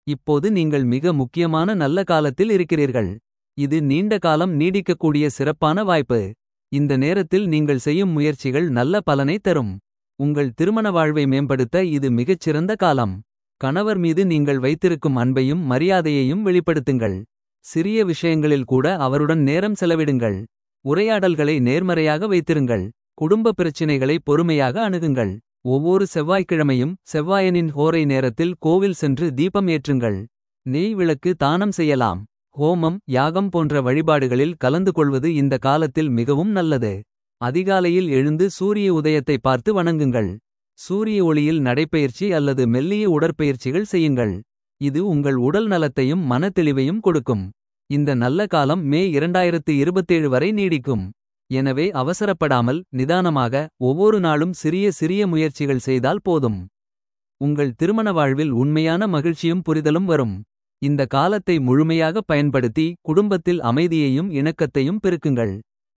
இப்போது நீங்கள் மிக முக்கியமான நல்ல காலத்தில் இருக்கிறீர்கள். இது நீண்ட காலம் நீடிக்கக்கூடிய சிறப்பான வாய்ப்பு. இந்த நேரத்தில் நீங்கள் செய்யும் முயற்சிகள் நல்ல பலனை தரும். உங்கள் திருமண வாழ்வை மேம்படுத்த இது மிகச்சிறந்த காலம். கணவர் மீது நீங்கள் வைத்திருக்கும் அன்பையும் மரியாதையையும் வெளிப்படுத்துங்கள். சிறிய விஷயங்களில் கூட அவருடன் நேரம் செலவிடுங்கள். உரையாடல்களை நேர்மறையாக வைத்திருங்கள். குடும்ப பிரச்சினைகளை பொறுமையாக அணுகுங்கள். ஒவ்வொரு செவ்வாய்க்கிழமையும் செவ்வாயனின் ஹோரை நேரத்தில் கோவில் சென்று தீபம் ஏற்றுங்கள். நெய் விளக்கு தானம் செய்யலாம். ஹோமம் யாகம் போன்ற வழிபாடுகளில் கலந்து கொள்வது இந்த காலத்தில் மிகவும் நல்லது. அதிகாலையில் எழுந்து சூரிய உதயத்தை பார்த்து வணங்குங்கள். சூரிய ஒளியில் நடைப்பயிற்சி அல்லது மெல்லிய உடற்பயிற்சிகள் செய்யுங்கள். இது உங்கள் உடல் நலத்தையும் மனத்தெளிவையும் கொடுக்கும். இந்த நல்ல காலம் மே 2027 வரை நீடிக்கும். எனவே அவசரப்படாமல் நிதானமாக ஒவ்வொரு நாளும் சிறிய சிறிய முயற்சிகள் செய்தால் போதும். உங்கள் திருமண வாழ்வில் உண்மையான மகிழ்ச்சியும் புரிதலும் வரும். இந்த காலத்தை முழுமையாக பயன்படுத்தி குடும்பத்தில் அமைதியையும் இணக்கத்தையும் பெருக்குங்கள்.